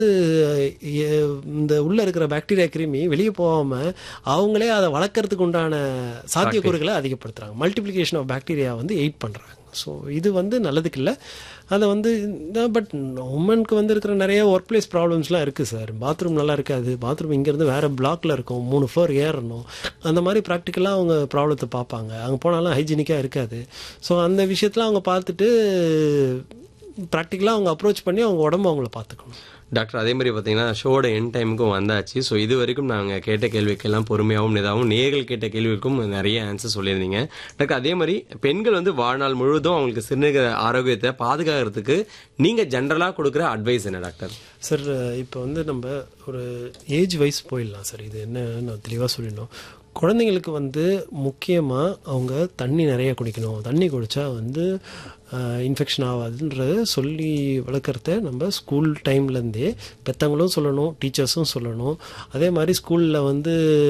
எ- இந்த உள்ள இருக்கிற பாக்டீரியா கிருமி வெளியே போகாம அவங்களே அதை வளர்க்கறதுக்கு உண்டான சாத்தியக்கூறுகளை அதிகப்படுத்துறாங்க மல்டிப்ளிகேஷன் ஆஃப் பாக்டீரியா வந்து எயிட் பண்றாங்க ஸோ இது வந்து நல்லதுக்கு இல்லை அதை வந்து பட் உமனுக்கு வந்து இருக்கிற நிறைய ஒர்க் பிளேஸ் ப்ராப்ளம்ஸ்லாம் இருக்குது சார் பாத்ரூம் நல்லா இருக்காது பாத்ரூம் இங்கேருந்து வேறு பிளாக்ல இருக்கும் மூணு ஃப்ளோர் ஏறணும் அந்த மாதிரி ப்ராக்டிக்கலாக அவங்க ப்ராப்ளத்தை பார்ப்பாங்க அங்கே போனாலும் ஹைஜீனிக்காக இருக்காது ஸோ அந்த விஷயத்தில் அவங்க பார்த்துட்டு ப்ராக்டிக்கலாக அவங்க அப்ரோச் பண்ணி அவங்க உடம்பு அவங்கள பார்த்துக்கணும் டாக்டர் அதே மாதிரி பார்த்தீங்கன்னா ஷோட என் டைமுக்கும் வந்தாச்சு ஸோ இது வரைக்கும் நாங்கள் கேட்ட கேள்விக்கெல்லாம் பொறுமையாகவும் இதாகவும் நேர்கள் கேட்ட கேள்விக்கும் நிறைய ஆன்சர் சொல்லியிருந்தீங்க டாக்டர் அதே மாதிரி பெண்கள் வந்து வாழ்நாள் முழுவதும் அவங்களுக்கு சிறுநீரக ஆரோக்கியத்தை பாதுகாக்கிறதுக்கு நீங்கள் ஜென்ரலாக கொடுக்குற அட்வைஸ் என்ன டாக்டர் சார் இப்போ வந்து நம்ம ஒரு ஏஜ் வைஸ் போயிடலாம் சார் இது என்ன நான் தெளிவாக சொல்லிடணும் குழந்தைங்களுக்கு வந்து முக்கியமாக அவங்க தண்ணி நிறைய குடிக்கணும் தண்ணி குடித்தா வந்து இன்ஃபெக்ஷன் ஆகாதுன்றத சொல்லி வளர்க்குறத நம்ம ஸ்கூல் டைம்லேருந்தே பெற்றவங்களும் சொல்லணும் டீச்சர்ஸும் சொல்லணும் அதே மாதிரி ஸ்கூலில் வந்து